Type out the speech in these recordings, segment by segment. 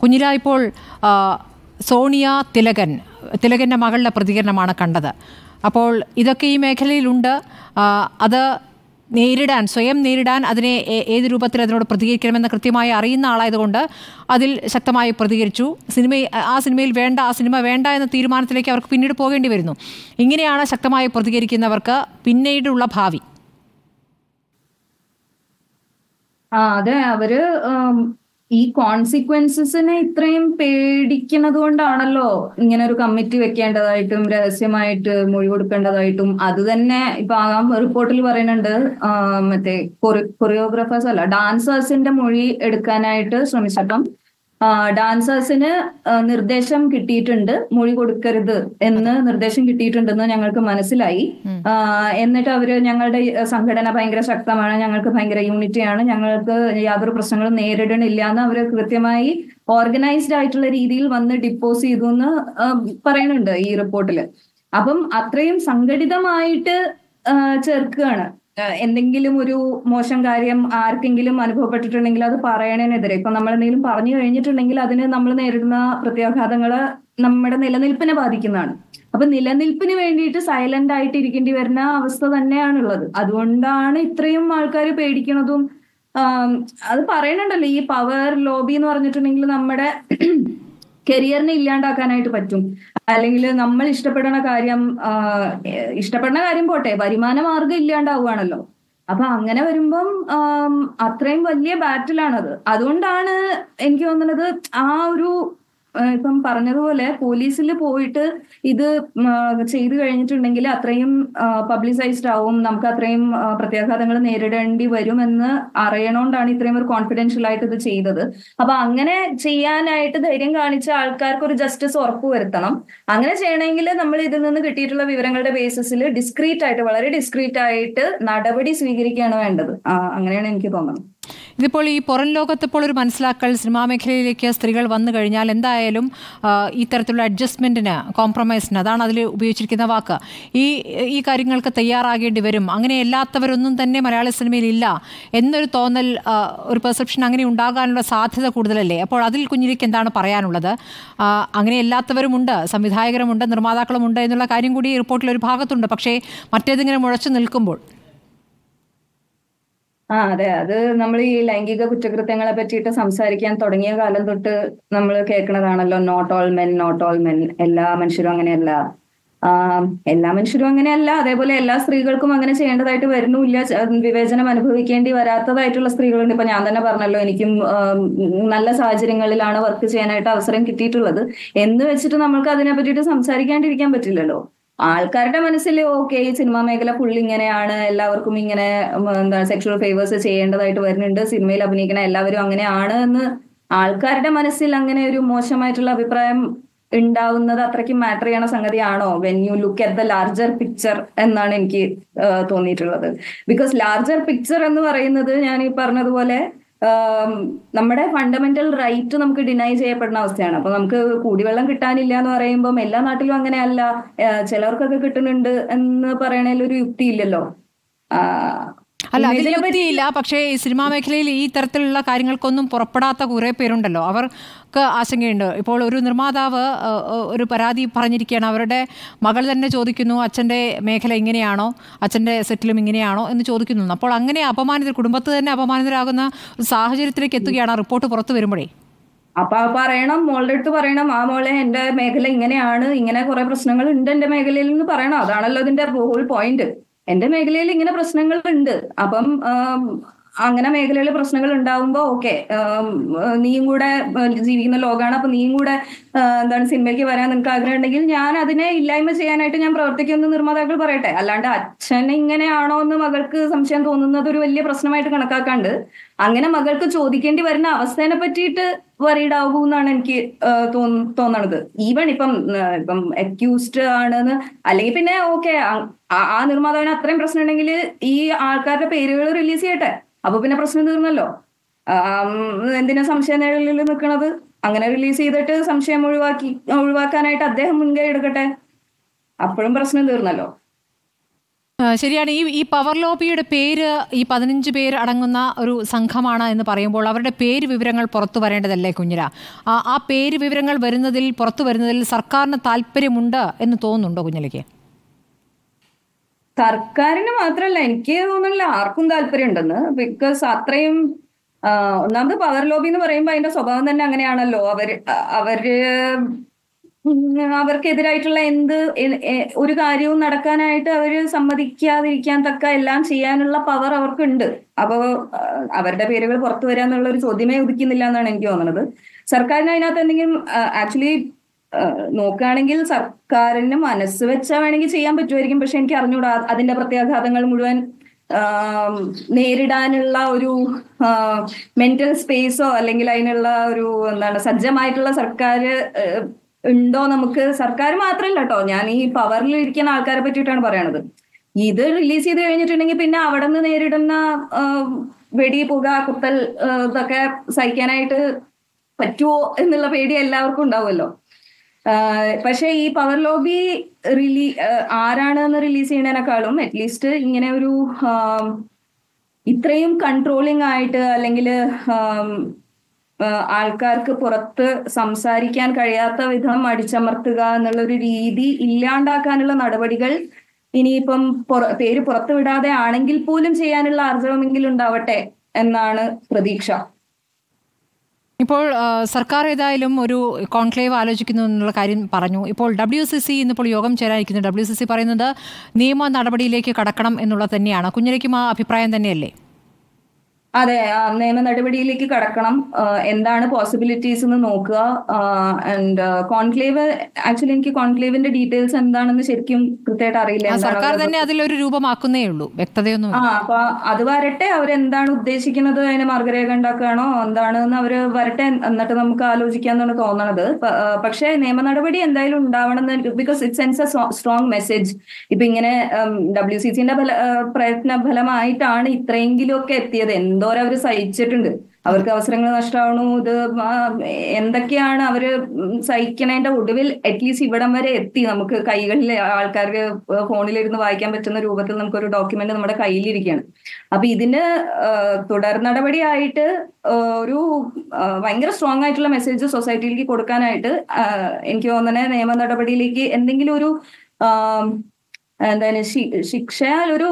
കുഞ്ഞില ഇപ്പോൾ ആ, സോണിയ തിലകൻ തിലകൻ്റെ മകളുടെ പ്രതികരണമാണ് കണ്ടത് അപ്പോൾ ഇതൊക്കെ ഈ മേഖലയിലുണ്ട് ആ, അത് നേരിടാൻ സ്വയം നേരിടാൻ അതിനെ ഏ- ഏത് രൂപത്തിൽ അതിനോട് പ്രതികരിക്കണമെന്ന് കൃത്യമായി അറിയുന്ന ആളായതുകൊണ്ട് അതിൽ ശക്തമായി പ്രതികരിച്ചു സിനിമ ആ സിനിമയിൽ വേണ്ട ആ സിനിമ വേണ്ട എന്ന തീരുമാനത്തിലേക്ക് അവർക്ക് പിന്നീട് പോകേണ്ടി വരുന്നു ഇങ്ങനെയാണ് ശക്തമായി പ്രതികരിക്കുന്നവർക്ക് പിന്നീടുള്ള ഭാവി ആ അതെ അവര് ഉം, ഈ കോൺസിക്വൻസസിനെ ഇത്രയും പേടിക്കുന്നത് കൊണ്ടാണല്ലോ ഇങ്ങനെ ഒരു കമ്മിറ്റി വെക്കേണ്ടതായിട്ടും രഹസ്യമായിട്ട് മൊഴി കൊടുക്കേണ്ടതായിട്ടും അത് തന്നെ ഇപ്പൊ ആ റിപ്പോർട്ടിൽ പറയുന്നുണ്ട് ആ, മറ്റേ കൊറിയോഗ്രാഫേഴ്സ് അല്ല ഡാൻസേഴ്സിന്റെ മൊഴി എടുക്കാനായിട്ട് ശ്രമിച്ചപ്പം ഡാൻസേഴ്സിന് നിർദ്ദേശം കിട്ടിയിട്ടുണ്ട് മൊഴി കൊടുക്കരുത് എന്ന് നിർദ്ദേശം കിട്ടിയിട്ടുണ്ടെന്ന് ഞങ്ങൾക്ക് മനസ്സിലായി ആ, എന്നിട്ട് അവര് ഞങ്ങളുടെ ഈ സംഘടന ഭയങ്കര ശക്തമാണ് ഞങ്ങൾക്ക് ഭയങ്കര യൂണിറ്റിയാണ് ഞങ്ങൾക്ക് യാതൊരു പ്രശ്നങ്ങളും നേരിടണില്ല എന്ന് അവര് കൃത്യമായി ഓർഗനൈസ്ഡ് ആയിട്ടുള്ള രീതിയിൽ വന്ന് ഡിപ്പോസ് ചെയ്തു എന്ന് ആ, പറയുന്നുണ്ട് ഈ റിപ്പോർട്ടില് അപ്പം അത്രയും സംഘടിതമായിട്ട് ആ, ചേർക്കുകയാണ് ആ, എന്തെങ്കിലും ഒരു മോശം കാര്യം ആർക്കെങ്കിലും അനുഭവപ്പെട്ടിട്ടുണ്ടെങ്കിൽ അത് പറയണതിനെതിരെ ഇപ്പൊ നമ്മൾ എന്തെങ്കിലും പറഞ്ഞു കഴിഞ്ഞിട്ടുണ്ടെങ്കിൽ അതിന് നമ്മൾ നേരിടുന്ന പ്രത്യാഘാതങ്ങള് നമ്മുടെ നിലനിൽപ്പിനെ ബാധിക്കുന്നതാണ് അപ്പൊ നിലനിൽപ്പിന് വേണ്ടിയിട്ട് സൈലന്റ് ആയിട്ട് ഇരിക്കേണ്ടി വരുന്ന അവസ്ഥ തന്നെയാണുള്ളത് അതുകൊണ്ടാണ് ഇത്രയും ആൾക്കാർ പേടിക്കണതും ആം, അത് പറയണുണ്ടല്ലോ ഈ പവർ ലോബി എന്ന് പറഞ്ഞിട്ടുണ്ടെങ്കിൽ നമ്മുടെ കരിയറിനെ ഇല്ലാണ്ടാക്കാനായിട്ട് പറ്റും അല്ലെങ്കിൽ നമ്മൾ ഇഷ്ടപ്പെടുന്ന കാര്യം ആ, ഏഹ്, ഇഷ്ടപ്പെടുന്ന കാര്യം പോട്ടെ വരുമാന മാർഗം ഇല്ലാണ്ടാവുകയാണല്ലോ അപ്പൊ അങ്ങനെ വരുമ്പം ആം, അത്രയും വലിയ ബാറ്റിലാണത് അതുകൊണ്ടാണ് എനിക്ക് തോന്നുന്നത് ആ ഒരു ആ, ഇപ്പം പറഞ്ഞതുപോലെ പോലീസിൽ പോയിട്ട് ഇത് ഉം, ആ, ചെയ്തു കഴിഞ്ഞിട്ടുണ്ടെങ്കിൽ അത്രയും പബ്ലിസൈസ്ഡ് ആവും നമുക്ക് അത്രയും ആ, പ്രത്യാഘാതങ്ങൾ നേരിടേണ്ടി വരുമെന്ന് അറിയണോണ്ടാണ് ഇത്രയും ഒരു കോൺഫിഡൻഷ്യൽ ആയിട്ട് ഇത് ചെയ്തത് അപ്പൊ അങ്ങനെ ചെയ്യാനായിട്ട് ധൈര്യം കാണിച്ച ആൾക്കാർക്ക് ഒരു ജസ്റ്റിസ് ഉറപ്പുവരുത്തണം അങ്ങനെ ചെയ്യണമെങ്കിൽ നമ്മൾ ഇതിൽ നിന്ന് കിട്ടിയിട്ടുള്ള വിവരങ്ങളുടെ ബേസിസിൽ ഡിസ്ക്രീറ്റ് ആയിട്ട് വളരെ ഡിസ്ക്രീറ്റ് ആയിട്ട് നടപടി സ്വീകരിക്കുകയാണ് വേണ്ടത് ആ, അങ്ങനെയാണ് എനിക്ക് തോന്നുന്നത് ഇതിപ്പോൾ ഈ പുറം ലോകത്ത് ഇപ്പോൾ ഒരു മനസ്സിലാക്കൽ സിനിമാ മേഖലയിലേക്ക് സ്ത്രീകൾ വന്നു കഴിഞ്ഞാൽ എന്തായാലും ആ, ഈ തരത്തിലുള്ള അഡ്ജസ്റ്റ്മെൻറ്റിന് കോംപ്രമൈസിന് അതാണ് അതിൽ ഉപയോഗിച്ചിരിക്കുന്ന വാക്ക് ഈ ഈ കാര്യങ്ങൾക്ക് തയ്യാറാകേണ്ടി വരും അങ്ങനെ അല്ലാത്തവരൊന്നും തന്നെ മലയാള സിനിമയിൽ ഇല്ല എന്നൊരു തോന്നൽ ആ, ഒരു പെർസെപ്ഷൻ അങ്ങനെ ഉണ്ടാകാനുള്ള സാധ്യത കൂടുതലല്ലേ അപ്പോൾ അതിൽ കുഞ്ഞിലേക്ക് എന്താണ് പറയാനുള്ളത് ആ, അങ്ങനെ അല്ലാത്തവരുമുണ്ട് സംവിധായകരുമുണ്ട് നിർമ്മാതാക്കളുമുണ്ട് എന്നുള്ള കാര്യം കൂടി ഈ റിപ്പോർട്ടിൽ ഒരു ഭാഗത്തുണ്ട് പക്ഷേ മറ്റേതിങ്ങനെ മുഴച്ചു നിൽക്കുമ്പോൾ ആ അതെ അത് നമ്മൾ ഈ ലൈംഗിക കുറ്റകൃത്യങ്ങളെ പറ്റിയിട്ട് സംസാരിക്കാൻ തുടങ്ങിയ കാലം തൊട്ട് നമ്മൾ കേൾക്കുന്നതാണല്ലോ not all men not all men എല്ലാ മനുഷ്യരും അങ്ങനെയല്ല ആ എല്ലാ മനുഷ്യരും അങ്ങനെയല്ല അതേപോലെ എല്ലാ സ്ത്രീകൾക്കും അങ്ങനെ ചെയ്യേണ്ടതായിട്ട് വരുന്നുമില്ല ച- വിവേചനം അനുഭവിക്കേണ്ടി വരാത്തതായിട്ടുള്ള സ്ത്രീകളുണ്ട് ഇപ്പൊ ഞാൻ തന്നെ പറഞ്ഞല്ലോ എനിക്കും ആം, നല്ല സാഹചര്യങ്ങളിലാണ് വർക്ക് ചെയ്യാനായിട്ട് അവസരം കിട്ടിയിട്ടുള്ളത് എന്ന് വെച്ചിട്ട് നമ്മൾക്ക് അതിനെ പറ്റിയിട്ട് സംസാരിക്കാണ്ടിരിക്കാൻ പറ്റില്ലല്ലോ ആൾക്കാരുടെ മനസ്സിൽ ഓക്കെ ഈ സിനിമാ മേഖല ഫുൾ ഇങ്ങനെയാണ് എല്ലാവർക്കും ഇങ്ങനെ ഉം, എന്താ സെക്ഷൽ ഫേവേഴ്സ് ചെയ്യേണ്ടതായിട്ട് വരുന്നുണ്ട് സിനിമയിൽ അഭിനയിക്കണ എല്ലാവരും അങ്ങനെയാണ് എന്ന് ആൾക്കാരുടെ മനസ്സിൽ അങ്ങനെ ഒരു മോശമായിട്ടുള്ള അഭിപ്രായം ഉണ്ടാവുന്നത് അത്രയ്ക്കും മാറ്റർ ചെയ്യണ സംഗതിയാണോ when you look at the larger picture എന്നാണ് എനിക്ക് ആ, തോന്നിയിട്ടുള്ളത് ബിക്കോസ് ലാർജർ പിക്ചർ എന്ന് പറയുന്നത് ഞാൻ ഈ പറഞ്ഞതുപോലെ ആം, നമ്മുടെ ഫണ്ടമെന്റൽ റൈറ്റ് നമുക്ക് ഡിനൈ ചെയ്യപ്പെടുന്ന അവസ്ഥയാണ് അപ്പൊ നമുക്ക് കുടിവെള്ളം കിട്ടാനില്ല എന്ന് പറയുമ്പോൾ എല്ലാ നാട്ടിലും അങ്ങനെയല്ല ആ, ചിലർക്കൊക്കെ കിട്ടുന്നുണ്ട് എന്ന് പറയണതിൽ ഒരു യുക്തി ഇല്ലല്ലോ ആ, അല്ല അതിൽ ഇതിനെ പറ്റി- യുക്തിയില്ല പക്ഷേ ഈ സിനിമാ മേഖലയിൽ ഈ തരത്തിലുള്ള കാര്യങ്ങൾക്കൊന്നും പുറപ്പെടാത്ത കുറേ പേരുണ്ടല്ലോ അവർക്ക് ആശങ്കയുണ്ട് ഇപ്പോൾ ഒരു നിർമ്മാതാവ് ആ, ആ, ഒരു പരാതി പറഞ്ഞിരിക്കുകയാണ് അവരുടെ മകൾ തന്നെ ചോദിക്കുന്നു അച്ഛൻ്റെ മേഖല ഇങ്ങനെയാണോ അച്ഛൻ്റെ സെറ്റിലും ഇങ്ങനെയാണോ എന്ന് ചോദിക്കുന്നു അപ്പോൾ അങ്ങനെ അപമാനിതർ കുടുംബത്ത് തന്നെ അപമാനിതരാകുന്ന ഒരു സാഹചര്യത്തിലേക്ക് എത്തുകയാണ് ആ റിപ്പോർട്ട് പുറത്തു വരുമ്പോഴേ അപ്പൊ ആ പറയണം മോളുടെ അടുത്ത് പറയണം ആ മോളെ എന്റെ മേഖല ഇങ്ങനെയാണ് ഇങ്ങനെ കുറെ പ്രശ്നങ്ങൾ ഉണ്ട് എന്റെ മേഖലയിൽ എന്ന് പറയണം അതാണല്ലോ ഇതിന്റെ ഹോൾ പോയിന്റ് എന്റെ മേഖലയിൽ ഇങ്ങനെ പ്രശ്നങ്ങൾ ഉണ്ട് അപ്പം ആം, അങ്ങനെ മേഖലയിൽ പ്രശ്നങ്ങൾ ഉണ്ടാവുമ്പോ ഓക്കെ നീയും കൂടെ ആ, ജീവിക്കുന്ന ലോകമാണ് അപ്പൊ നീയും കൂടെ ആ, എന്താണ് സിനിമയ്ക്ക് വരാൻ നിനക്ക് ആഗ്രഹം ഉണ്ടെങ്കിൽ ഞാൻ അതിനെ ഇല്ലായ്മ ചെയ്യാനായിട്ട് ഞാൻ പ്രവർത്തിക്കുമെന്ന് നിർമ്മാതാക്കൾ പറയട്ടെ അല്ലാണ്ട് അച്ഛൻ ഇങ്ങനെയാണോ എന്ന് മകൾക്ക് സംശയം തോന്നുന്നത് ഒരു വലിയ പ്രശ്നമായിട്ട് കണക്കാക്കാണ്ട് അങ്ങനെ മകൾക്ക് ചോദിക്കേണ്ടി വരുന്ന അവസ്ഥേനെ പറ്റിയിട്ട് വറീഡ് ആകൂ എന്നാണ് എനിക്ക് ആ, തോന്ന- തോന്നണത് ഈവൻ ഇപ്പം ആ, ഇപ്പം അക്യൂസ്ഡ് ആണെന്ന് അല്ലെങ്കിൽ പിന്നെ ഓക്കെ ആ നിർമ്മാതാവിന് അത്രയും പ്രശ്നം ഉണ്ടെങ്കിൽ ഈ ആൾക്കാരുടെ പേരുകൾ റിലീസ് ചെയ്യട്ടെ അപ്പൊ പിന്നെ പ്രശ്നം തീർന്നല്ലോ ആം, എന്തിനാ സംശയ നിഴലിൽ നിൽക്കണത് അങ്ങനെ റിലീസ് ചെയ്തിട്ട് സംശയം ഒഴിവാക്കി ഒഴിവാക്കാനായിട്ട് അദ്ദേഹം മുൻകൈ എടുക്കട്ടെ അപ്പോഴും പ്രശ്നം തീർന്നല്ലോ ആ, ശരിയാണ് ഈ ഈ പവർ ലോബിയുടെ പേര് ഈ പതിനഞ്ച് പേര് അടങ്ങുന്ന ഒരു സംഘമാണ് എന്ന് പറയുമ്പോൾ അവരുടെ പേര് വിവരങ്ങൾ പുറത്തു വരേണ്ടതല്ലേ കുഞ്ഞിര ആ ആ പേര് വിവരങ്ങൾ വരുന്നതിൽ പുറത്തു വരുന്നതിൽ സർക്കാരിന് താല്പര്യമുണ്ട് എന്ന് തോന്നുന്നുണ്ടോ കുഞ്ഞിലയ്ക്ക് സർക്കാരിന് മാത്രമല്ല എനിക്ക് തോന്നുന്നില്ല ആർക്കും താല്പര്യം ഉണ്ടെന്ന് ബിക്കോസ് അത്രയും ആ, ഒന്നാമത് പവർ ലോബി എന്ന് പറയുമ്പോൾ അതിന്റെ സ്വഭാവം തന്നെ അങ്ങനെയാണല്ലോ അവര് അ- അവര് ഉം, അവർക്കെതിരായിട്ടുള്ള എന്ത് എ- എ- ഒരു കാര്യവും നടക്കാനായിട്ട് അവര് സമ്മതിക്കാതിരിക്കാൻ തക്ക എല്ലാം ചെയ്യാനുള്ള പവർ അവർക്കുണ്ട് അപ്പോ ആ, അവരുടെ പേരുകൾ പുറത്തു വരാന്നുള്ള ഒരു ചോദ്യമേ ഉദിക്കുന്നില്ല എന്നാണ് എനിക്ക് തോന്നുന്നത് സർക്കാരിന് അതിനകത്ത് എന്തെങ്കിലും ആക്ച്വലി നോക്കുകയാണെങ്കിൽ സർക്കാരിന് മനസ്സ് വെച്ചാൽ വേണമെങ്കിൽ ചെയ്യാൻ പറ്റുമായിരിക്കും പക്ഷെ എനിക്ക് അറിഞ്ഞൂടാ അതിന്റെ പ്രത്യാഘാതങ്ങൾ മുഴുവൻ ആം, നേരിടാനുള്ള ഒരു മെന്റൽ സ്പേസോ അല്ലെങ്കിൽ അതിനുള്ള ഒരു എന്താണ് സജ്ജമായിട്ടുള്ള സർക്കാർ ഉണ്ടോ നമുക്ക് സർക്കാർ മാത്രമല്ല കേട്ടോ ഞാൻ ഈ പവറിൽ ഇരിക്കുന്ന ആൾക്കാരെ പറ്റിയിട്ടാണ് പറയണത് ഇത് റിലീസ് ചെയ്ത് കഴിഞ്ഞിട്ടുണ്ടെങ്കിൽ പിന്നെ അവിടെ നിന്ന് നേരിടുന്ന ആം, വെടി പുക കുത്തൽ ആ, ഇതൊക്കെ സഹിക്കാനായിട്ട് പറ്റുമോ എന്നുള്ള പേടി എല്ലാവർക്കും ഉണ്ടാവുമല്ലോ ആഹ് പക്ഷെ ഈ പവർ ലോബി റിലീ ആരാണ് എന്ന് റിലീസ് ചെയ്യുന്നതിനേക്കാളും അറ്റ്ലീസ്റ്റ് ഇങ്ങനെ ഒരു ആം, ഇത്രയും കൺട്രോളിംഗ് ആയിട്ട് അല്ലെങ്കിൽ ആൾക്കാർക്ക് പുറത്ത് സംസാരിക്കാൻ കഴിയാത്ത വിധം അടിച്ചമർത്തുക എന്നുള്ള ഒരു രീതി ഇല്ലാണ്ടാക്കാനുള്ള നടപടികൾ ഇനിയിപ്പം പുറ- പേര് പുറത്തു വിടാതെ ആണെങ്കിൽ പോലും ചെയ്യാനുള്ള ആർജവമെങ്കിലും ഉണ്ടാവട്ടെ എന്നാണ് പ്രതീക്ഷ ഇപ്പോൾ ആ, സർക്കാർ ഏതായാലും ഒരു കോൺക്ലേവ് ആലോചിക്കുന്നു എന്നുള്ള കാര്യം പറഞ്ഞു ഇപ്പോൾ ഡബ്ല്യു സി സി ഇന്നിപ്പോൾ യോഗം ചേരാനിരിക്കുന്നു ഡബ്ല്യു സി സി പറയുന്നത് നിയമ നടപടിയിലേക്ക് കടക്കണം എന്നുള്ളത് തന്നെയാണ് കുഞ്ഞിലേക്കും ആ അഭിപ്രായം തന്നെയല്ലേ അതെ ആ, നിയമ നടപടിയിലേക്ക് കടക്കണം ആ, എന്താണ് പോസിബിലിറ്റീസ് എന്ന് നോക്കുക ആൻഡ് കോൺക്ലേവ് ആക്ച്വലി എനിക്ക് കോൺക്ലേവിന്റെ ഡീറ്റെയിൽസ് എന്താണെന്ന് ശരിക്കും കൃത്യമായിട്ട് അറിയില്ല ആ, എന്താണ് സർക്കാർ അവരുടെ- തന്നെ അതിലൊരു രൂപമാക്കുന്നേ ഉള്ളൂ വ്യക്തതയൊന്നും ആ അപ്പൊ അത് വരട്ടെ അവരെന്താണ് ഉദ്ദേശിക്കുന്നത് അതിന് മാർഗരേഖ ഉണ്ടാക്കുകയാണോ എന്താണെന്ന് അവര് വരട്ടെ എന്നിട്ട് നമുക്ക് ആലോചിക്കാന്നാണ് തോന്നണത് പ- ആ, പക്ഷേ നിയമ നടപടി എന്തായാലും ഉണ്ടാവണം because it sends a strong message ഇപ്പൊ ഇങ്ങനെ ഡബ്ല്യു സി സിന്റെ ഫല ആ, പ്രയത്ന ഫലമായിട്ടാണ് ഇത്രയെങ്കിലും ഒക്കെ എത്തിയത് എന്തോരം അവര് സഹിച്ചിട്ടുണ്ട് അവർക്ക് അവസരങ്ങൾ നഷ്ടമാവണു ഇത് ആ, എന്തൊക്കെയാണ് അവര് ഉം സഹിക്കണേന്റെ ഒടുവിൽ അറ്റ്ലീസ്റ്റ് ഇവിടം വരെ എത്തി നമുക്ക് കൈകളിൽ ആൾക്കാർക്ക് ഫോണിലിരുന്ന് വായിക്കാൻ പറ്റുന്ന രൂപത്തിൽ നമുക്കൊരു ഡോക്യുമെന്റ് നമ്മുടെ കയ്യിലിരിക്കുകയാണ് അപ്പൊ ഇതിന് ആ, തുടർ നടപടിയായിട്ട് ആ, ഒരു ആ, ഭയങ്കര സ്ട്രോങ് ആയിട്ടുള്ള മെസ്സേജ് സൊസൈറ്റിയിലേക്ക് കൊടുക്കാനായിട്ട് ആ, എനിക്ക് തോന്നുന്നത് നിയമ നടപടിയിലേക്ക് എന്തെങ്കിലും ഒരു ആ, എന്താണ് ശി- ശിക്ഷ ഒരു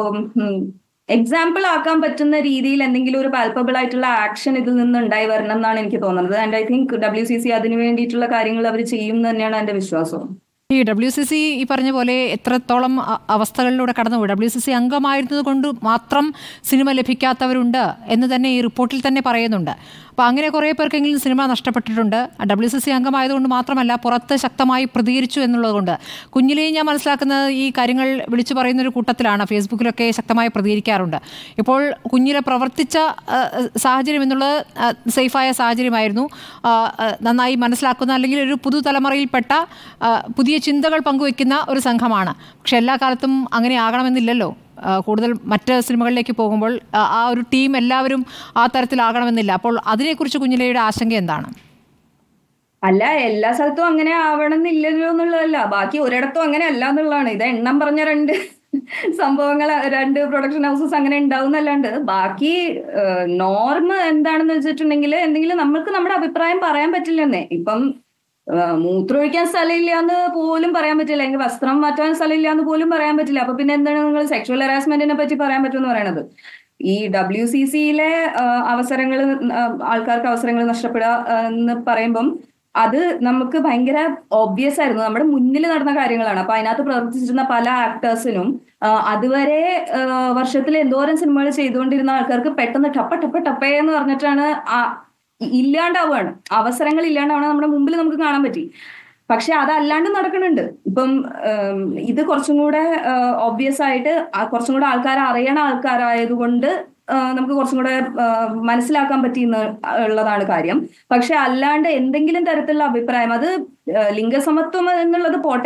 എക്സാമ്പിൾ ആക്കാൻ പറ്റുന്ന രീതിയിൽ എന്തെങ്കിലും ഒരു പാൽപ്പബിൾ ആയിട്ടുള്ള ആക്ഷൻ ഇതിൽ നിന്ന് ഉണ്ടായി വരണം എന്നാണ് എനിക്ക് തോന്നുന്നത് and I think W C C അതിന് വേണ്ടിയിട്ടുള്ള കാര്യങ്ങൾ അവർ ചെയ്യും എന്ന് തന്നെയാണ് എന്റെ വിശ്വാസം ഈ ഡബ്ല്യു സി സി ഈ പറഞ്ഞ പോലെ എത്രത്തോളം അ- അവസ്ഥകളിലൂടെ കടന്നുപോയി ഡബ്ല്യു സി സി അംഗമായിരുന്നത് കൊണ്ട് മാത്രം സിനിമ ലഭിക്കാത്തവരുണ്ട് എന്ന് തന്നെ ഈ റിപ്പോർട്ടിൽ തന്നെ പറയുന്നുണ്ട് അപ്പോൾ അങ്ങനെ കുറേ പേർക്കെങ്കിലും സിനിമ നഷ്ടപ്പെട്ടിട്ടുണ്ട് ഡബ്ല്യു സി സി അംഗമായതുകൊണ്ട് മാത്രമല്ല പുറത്ത് ശക്തമായി പ്രതികരിച്ചു എന്നുള്ളതുകൊണ്ട് കുഞ്ഞിലേ ഞാൻ മനസ്സിലാക്കുന്നത് ഈ കാര്യങ്ങൾ വിളിച്ചു പറയുന്ന ഒരു കൂട്ടത്തിലാണ് ഫേസ്ബുക്കിലൊക്കെ ശക്തമായി പ്രതികരിക്കാറുണ്ട് ഇപ്പോൾ കുഞ്ഞിലെ പ്രവർത്തിച്ച ആ, സാഹചര്യം എന്നുള്ളത് ആ, സേഫായ സാഹചര്യമായിരുന്നു ആ, ആ, നന്നായി മനസ്സിലാക്കുന്ന അല്ലെങ്കിൽ ഒരു പുതുതലമുറയിൽപ്പെട്ട ആ, പുതിയ ചിന്തകൾ പങ്കുവെക്കുന്ന ഒരു സംഘമാണ് പക്ഷെ എല്ലാ കാലത്തും അങ്ങനെ ആകണമെന്നില്ലല്ലോ ആ, കൂടുതൽ മറ്റ് സിനിമകളിലേക്ക് പോകുമ്പോൾ ആ, ആ ഒരു ടീം എല്ലാവരും ആ തരത്തിലാകണമെന്നില്ല അപ്പോൾ അതിനെക്കുറിച്ച് കുഞ്ഞിലയുടെ ആശങ്ക എന്താണ് അല്ല എല്ലാ സ്ഥലത്തും അങ്ങനെ ആവണമെന്നില്ലല്ലോ എന്നുള്ളതല്ല ബാക്കി ഒരിടത്തും അങ്ങനെ അല്ല എന്നുള്ളതാണ് ഇത് എണ്ണം പറഞ്ഞ രണ്ട് സംഭവങ്ങൾ രണ്ട് പ്രൊഡക്ഷൻ ഹൗസസ് അങ്ങനെ ഉണ്ടാവുന്നല്ലാണ്ട് ബാക്കി നോർമ് എന്താണെന്ന് വെച്ചിട്ടുണ്ടെങ്കിൽ എന്തെങ്കിലും നമ്മൾക്ക് നമ്മുടെ അഭിപ്രായം പറയാൻ പറ്റില്ലെന്നേ ഇപ്പം ആ, മൂത്രമൊഴിക്കാൻ സ്ഥലമില്ല എന്ന് പോലും പറയാൻ പറ്റില്ല അല്ലെങ്കിൽ വസ്ത്രം മാറ്റാൻ സ്ഥലമില്ല എന്ന് പോലും പറയാൻ പറ്റില്ല അപ്പൊ പിന്നെ എന്താണ് നിങ്ങൾ സെക്ഷൽ ഹറാസ്മെന്റിനെ പറ്റി പറയാൻ പറ്റുമെന്ന് പറയണത് ഈ ഡബ്ല്യു സി സിയിലെ അവസരങ്ങൾ ആൾക്കാർക്ക് അവസരങ്ങൾ നഷ്ടപ്പെടുക ആ, എന്ന് പറയുമ്പം അത് നമുക്ക് ഭയങ്കര ഓബ്വിയസ് ആയിരുന്നു നമ്മുടെ മുന്നിൽ നടന്ന കാര്യങ്ങളാണ് അപ്പൊ അതിനകത്ത് പ്രവർത്തിച്ചിരുന്ന പല ആക്ടേഴ്സിനും അതുവരെ വർഷത്തിൽ എന്തോരം സിനിമകൾ ചെയ്തുകൊണ്ടിരുന്ന ആൾക്കാർക്ക് പെട്ടെന്ന് ടപ്പ ടപ്പ ടപ്പേ എന്ന് പറഞ്ഞിട്ടാണ് ആ ഇല്ലാണ്ടാവുകയാണ് അവസരങ്ങൾ ഇല്ലാണ്ടാവണം നമ്മുടെ മുമ്പിൽ നമുക്ക് കാണാൻ പറ്റി പക്ഷെ അതല്ലാണ്ട് നടക്കുന്നുണ്ട് ഇപ്പം ഉം, ഇത് കുറച്ചും കൂടെ ഓബ്വിയസ് ആയിട്ട് ആ കുറച്ചും കൂടെ ആൾക്കാർ അറിയണ ആൾക്കാരായതുകൊണ്ട് ആ, നമുക്ക് കുറച്ചും കൂടെ ആ, മനസ്സിലാക്കാൻ പറ്റിയെന്ന് ഉള്ളതാണ് കാര്യം പക്ഷെ അല്ലാണ്ട് എന്തെങ്കിലും തരത്തിലുള്ള അഭിപ്രായം അത് ആ, ലിംഗസമത്വം എന്നുള്ളത് പോട്ടെ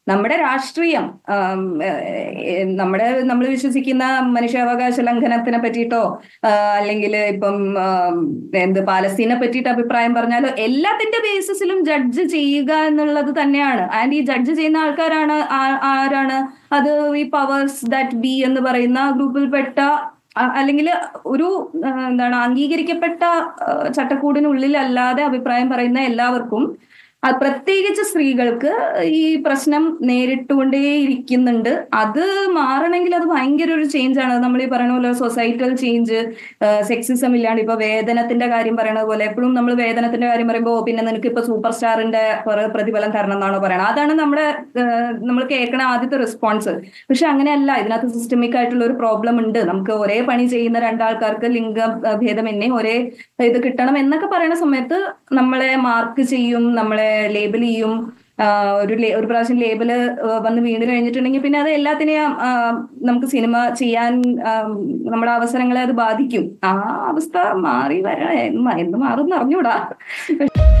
നമ്മുടെ രാഷ്ട്രീയം ആം, ഏഹ്, നമ്മുടെ നമ്മൾ വിശ്വസിക്കുന്ന മനുഷ്യാവകാശ ലംഘനത്തിനെ പറ്റിയിട്ടോ അല്ലെങ്കിൽ ഇപ്പം ആം, എന്ത് പാലസ്തീനെ പറ്റിയിട്ട് അഭിപ്രായം പറഞ്ഞാലോ എല്ലാത്തിന്റെ ബേസിസിലും ജഡ്ജ് ചെയ്യുക എന്നുള്ളത് തന്നെയാണ് ആൻഡ് ഈ ജഡ്ജ് ചെയ്യുന്ന ആൾക്കാരാണ് ആ- ആരാണ് അത് ഈ പവേഴ്സ് ദാറ്റ് ബി എന്ന് പറയുന്ന ഗ്രൂപ്പിൽപ്പെട്ട അല്ലെങ്കിൽ ഒരു ആ, എന്താണ് അംഗീകരിക്കപ്പെട്ട ആ, ചട്ടക്കൂടിനുള്ളിലല്ലാതെ അഭിപ്രായം പറയുന്ന എല്ലാവർക്കും ആ, പ്രത്യേകിച്ച് സ്ത്രീകൾക്ക് ഈ പ്രശ്നം നേരിട്ടുകൊണ്ടേയിരിക്കുന്നുണ്ട് അത് മാറണമെങ്കിൽ അത് ഭയങ്കര ഒരു ചേഞ്ച് ആണ് നമ്മൾ ഈ പറയുന്ന പോലെ സൊസൈറ്റൽ ചേഞ്ച് സെക്സിസം ഇല്ലാണ്ട് ഇപ്പൊ വേതനത്തിന്റെ കാര്യം പറയണത് പോലെ എപ്പോഴും നമ്മൾ വേതനത്തിന്റെ കാര്യം പറയുമ്പോൾ പിന്നെ നിനക്ക് ഇപ്പൊ സൂപ്പർ സ്റ്റാറിന്റെ കുറെ പ്രതിഫലം തരണം എന്നാണോ പറയണത് അതാണ് നമ്മുടെ നമ്മൾ കേൾക്കണ ആദ്യത്തെ റെസ്പോൺസ് പക്ഷെ അങ്ങനെയല്ല ഇതിനകത്ത് സിസ്റ്റമിക് ആയിട്ടുള്ള ഒരു പ്രോബ്ലം ഉണ്ട് നമുക്ക് ഒരേ പണി ചെയ്യുന്ന രണ്ടാൾക്കാർക്ക് ലിംഗ ആ, ഭേദം എന്നെ ഒരേ ഇത് കിട്ടണം എന്നൊക്കെ പറയുന്ന സമയത്ത് നമ്മളെ മാർക്ക് ചെയ്യും നമ്മളെ ലേബൽ ചെയ്യും ആ, ഒരു ലേ- ഒരു പ്രാവശ്യം ലേബല് വന്ന് വീണ് കഴിഞ്ഞിട്ടുണ്ടെങ്കിൽ പിന്നെ അത് എല്ലാത്തിനെയും ആ, നമുക്ക് സിനിമ ചെയ്യാൻ ആ, നമ്മുടെ അവസരങ്ങളെ അത് ബാധിക്കും ആ അവസ്ഥ മാറി വരാ എന്ന് മാറും എന്ന് അറിഞ്ഞൂടാ